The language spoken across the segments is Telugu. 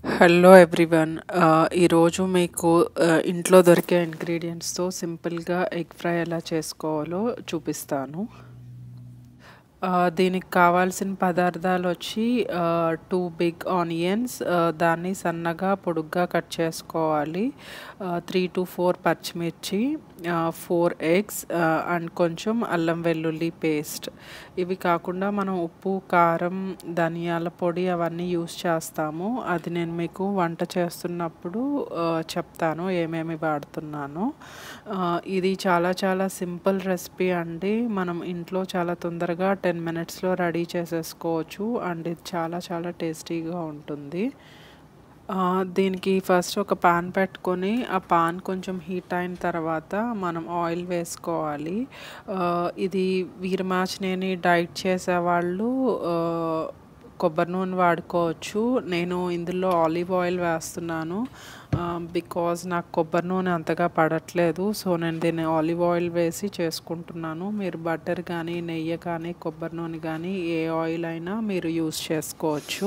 హలో ఎవ్రీవన్ ఈరోజు మీకు uh, ఇంట్లో దొరికే ఇంగ్రీడియంట్స్తో సింపుల్గా ఎగ్ ఫ్రై ఎలా చేసుకోవాలో చూపిస్తాను uh, దీనికి కావాల్సిన పదార్థాలు వచ్చి టూ బిగ్ ఆనియన్స్ దాన్ని సన్నగా పొడుగ్గా కట్ చేసుకోవాలి త్రీ టు ఫోర్ పచ్చిమిర్చి ఫోర్ ఎగ్స్ అండ్ కొంచెం అల్లం వెల్లుల్లి పేస్ట్ ఇవి కాకుండా మనం ఉప్పు కారం ధనియాల పొడి అవన్నీ యూస్ చేస్తాము అది నేను మీకు వంట చేస్తున్నప్పుడు చెప్తాను ఏమేమి వాడుతున్నాను ఇది చాలా చాలా సింపుల్ రెసిపీ అండి మనం ఇంట్లో చాలా తొందరగా టెన్ మినిట్స్లో రెడీ చేసేసుకోవచ్చు అండ్ ఇది చాలా చాలా టేస్టీగా ఉంటుంది దీనికి ఫస్ట్ ఒక పాన్ పెట్టుకొని ఆ పాన్ కొంచెం హీట్ అయిన తర్వాత మనం ఆయిల్ వేసుకోవాలి ఇది వీరమాచినేని డైట్ చేసేవాళ్ళు కొబ్బరి నూనె వాడుకోవచ్చు నేను ఇందులో ఆలివ్ ఆయిల్ వేస్తున్నాను బికాజ్ నాకు కొబ్బరి నూనె అంతగా పడట్లేదు సో నేను దీన్ని ఆలివ్ ఆయిల్ వేసి చేసుకుంటున్నాను మీరు బటర్ కానీ నెయ్యి కానీ కొబ్బరి నూనె కానీ ఏ ఆయిల్ అయినా మీరు యూస్ చేసుకోవచ్చు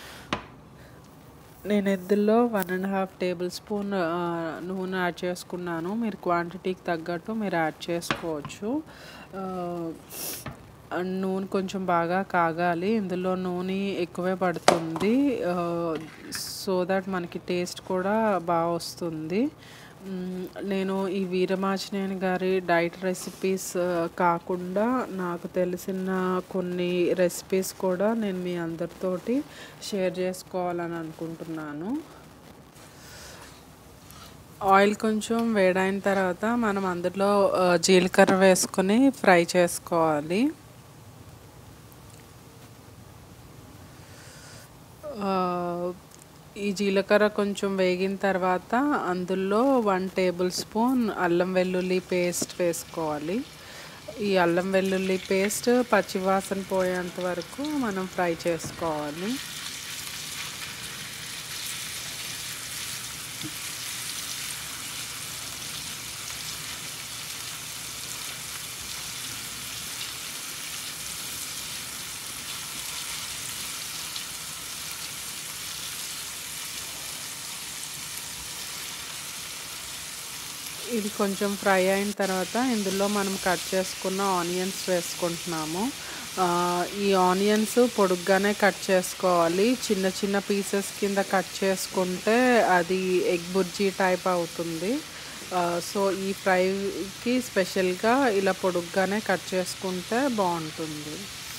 నేను ఇందులో one and half tablespoon నూనె యాడ్ చేసుకున్నాను మీరు క్వాంటిటీకి తగ్గట్టు మీరు యాడ్ చేసుకోవచ్చు నూనె కొంచెం బాగా కాగాలి ఇందులో నూనె ఎక్కువే పడుతుంది సో దట్ మనకి టేస్ట్ కూడా బాగా వస్తుంది నేను ఈ వీరమాచినేని గారి డైట్ రెసిపీస్ కాకుండా నాకు తెలిసిన కొన్ని రెసిపీస్ కూడా నేను మీ అందరితోటి షేర్ చేసుకోవాలని అనుకుంటున్నాను ఆయిల్ కొంచెం వేడైన తర్వాత మనం అందులో జీలకర్ర వేసుకొని ఫ్రై చేసుకోవాలి ఈ జీలకర్ర కొంచెం వేగిన తర్వాత అందులో వన్ టేబుల్ స్పూన్ అల్లం వెల్లుల్లి పేస్ట్ వేసుకోవాలి ఈ అల్లం వెల్లుల్లి పేస్ట్ పచ్చివాసన పోయేంత వరకు మనం ఫ్రై చేసుకోవాలి ఇది కొంచెం ఫ్రై అయిన తర్వాత ఇందులో మనం కట్ చేసుకున్న ఆనియన్స్ వేసుకుంటున్నాము ఈ ఆనియన్స్ పొడుగ్గానే కట్ చేసుకోవాలి చిన్న చిన్న పీసెస్ కింద కట్ చేసుకుంటే అది ఎగ్ బుర్జీ టైప్ అవుతుంది సో ఈ ఫ్రైకి స్పెషల్గా ఇలా పొడుగ్గానే కట్ చేసుకుంటే బాగుంటుంది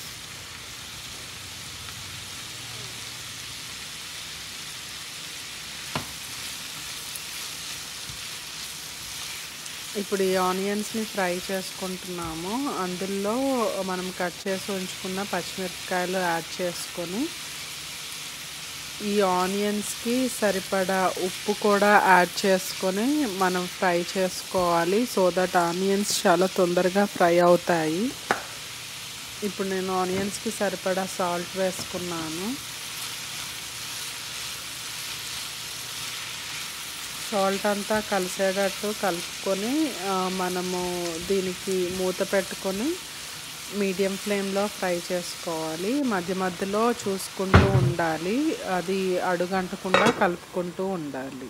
ఇప్పుడు ఈ ఆనియన్స్ని ఫ్రై చేసుకుంటున్నాము అందులో మనం కట్ చేసి ఉంచుకున్న పచ్చిమిరపకాయలు యాడ్ చేసుకొని ఈ ఆనియన్స్కి సరిపడా ఉప్పు కూడా యాడ్ చేసుకొని మనం ఫ్రై చేసుకోవాలి సో దట్ ఆనియన్స్ చాలా తొందరగా ఫ్రై అవుతాయి ఇప్పుడు నేను ఆనియన్స్కి సరిపడా సాల్ట్ వేసుకున్నాను సాల్ట్ అంతా కలిసేటట్టు కలుపుకొని మనము దీనికి మూత పెట్టుకొని మీడియం ఫ్లేమ్లో ఫ్రై చేసుకోవాలి మధ్య మధ్యలో చూసుకుంటూ ఉండాలి అది అడుగంటకుండా కలుపుకుంటూ ఉండాలి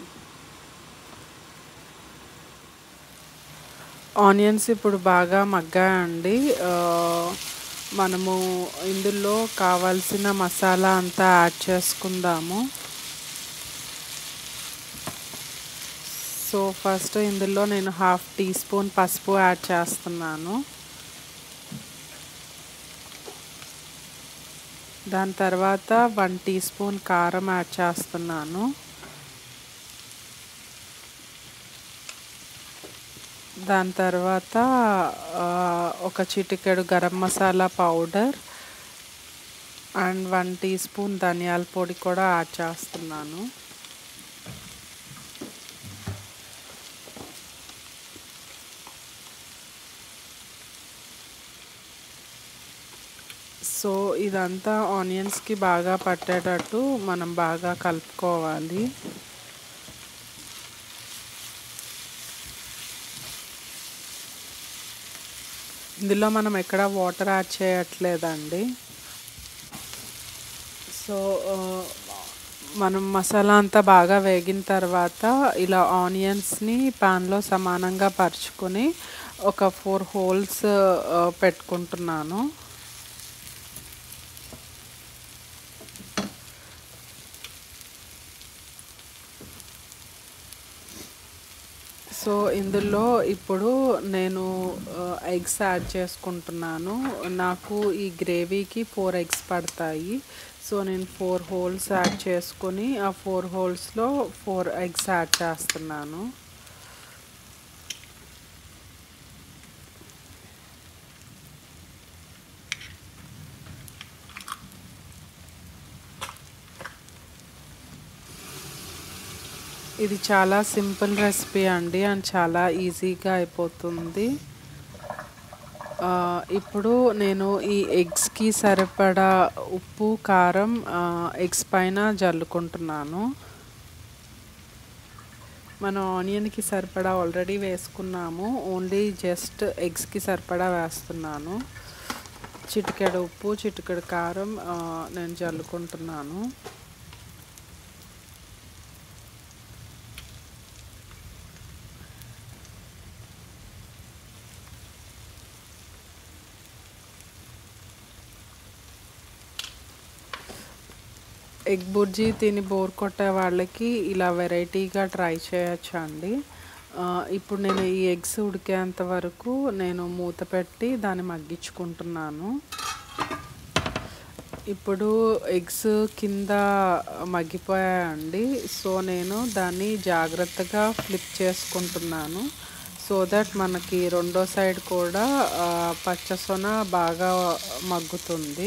ఆనియన్స్ ఇప్పుడు బాగా మగ్గాయండి మనము ఇందులో కావాల్సిన మసాలా అంతా యాడ్ చేసుకుందాము సో ఫస్ట్ ఇందులో నేను హాఫ్ టీ స్పూన్ పసుపు యాడ్ చేస్తున్నాను దాని తర్వాత వన్ టీ స్పూన్ కారం యాడ్ చేస్తున్నాను దాని తర్వాత ఒక చిటికెడు garam masala powder and one teaspoon ధనియాల పొడి కూడా యాడ్ చేస్తున్నాను సో ఇదంతా ఆనియన్స్కి బాగా పట్టేటట్టు మనం బాగా కలుపుకోవాలి ఇందులో మనం ఎక్కడ వాటర్ యాడ్ చేయట్లేదండి సో మనం మసాలా అంతా బాగా వేగిన తర్వాత ఇలా ఆనియన్స్ని పాన్లో సమానంగా పరుచుకొని ఒక ఫోర్ హోల్స్ పెట్టుకుంటున్నాను సో ఇందులో ఇప్పుడు నేను ఎగ్స్ యాడ్ చేసుకుంటున్నాను నాకు ఈ గ్రేవీకి ఫోర్ ఎగ్స్ పడతాయి సో నేను ఫోర్ హోల్స్ యాడ్ చేసుకొని ఆ ఫోర్ హోల్స్లో ఫోర్ ఎగ్స్ యాడ్ చేస్తున్నాను ఇది చాలా సింపుల్ రెసిపీ అండి అండ్ చాలా ఈజీగా అయిపోతుంది ఇప్పుడు నేను ఈ ఎగ్స్కి సరిపడా ఉప్పు కారం ఎగ్స్ పైన జల్లుకుంటున్నాను మనం ఆనియన్కి సరిపడా ఆల్రెడీ వేసుకున్నాము ఓన్లీ జస్ట్ ఎగ్స్కి సరిపడా వేస్తున్నాను చిటికెడు ఉప్పు చిటికెడు కారం నేను జల్లుకుంటున్నాను ఎగ్ బుర్జీ తిని బోర్ కొట్టే వాళ్ళకి ఇలా వెరైటీగా ట్రై చేయొచ్చు అండి ఇప్పుడు నేను ఈ ఎగ్స్ ఉడికేంత వరకు నేను మూత పెట్టి దాన్ని మగ్గించుకుంటున్నాను ఇప్పుడు ఎగ్స్ కింద మగ్గిపోయాయండి సో నేను దాన్ని జాగ్రత్తగా ఫ్లిప్ చేసుకుంటున్నాను సో దట్ మనకి రెండో సైడ్ కూడా పచ్చసొన బాగా మగ్గుతుంది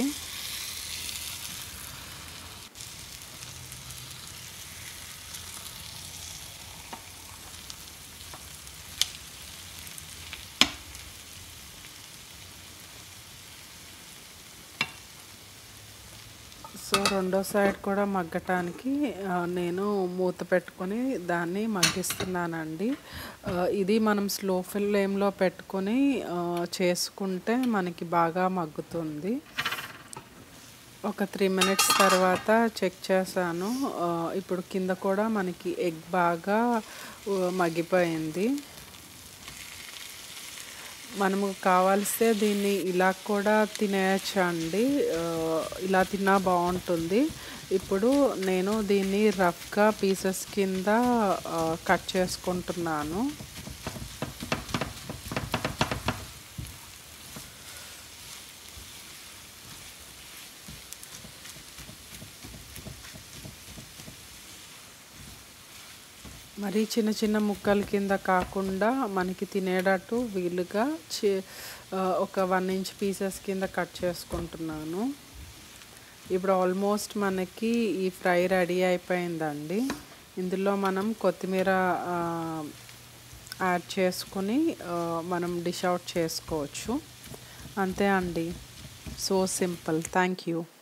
సో రెండో సైడ్ కూడా మగ్గటానికి నేను మూత పెట్టుకొని దాన్ని మగ్గిస్తున్నానండి ఇది మనం స్లో ఫ్లేమ్లో పెట్టుకొని చేసుకుంటే మనకి బాగా మగ్గుతుంది ఒక త్రీ మినిట్స్ తర్వాత చెక్ చేశాను ఇప్పుడు కింద కూడా మనకి ఎగ్ బాగా మగ్గిపోయింది మనము కావాల్స్తే దీన్ని ఇలా కూడా తినేయచ్చు అండి ఇలా తిన్నా బాగుంటుంది ఇప్పుడు నేను దీన్ని రఫ్గా పీసెస్ కింద కట్ చేసుకుంటున్నాను మరీ చిన్న చిన్న ముక్కల కింద కాకుండా మనకి తినేటట్టు వీలుగా చి ఒక వన్ ఇంచ్ పీసెస్ కింద కట్ చేసుకుంటున్నాను ఇప్పుడు ఆల్మోస్ట్ మనకి ఈ ఫ్రై రెడీ అయిపోయిందండి ఇందులో మనం కొత్తిమీర యాడ్ చేసుకుని మనం డిష్ అవుట్ చేసుకోవచ్చు అంతే అండి సో సింపుల్ థ్యాంక్ యూ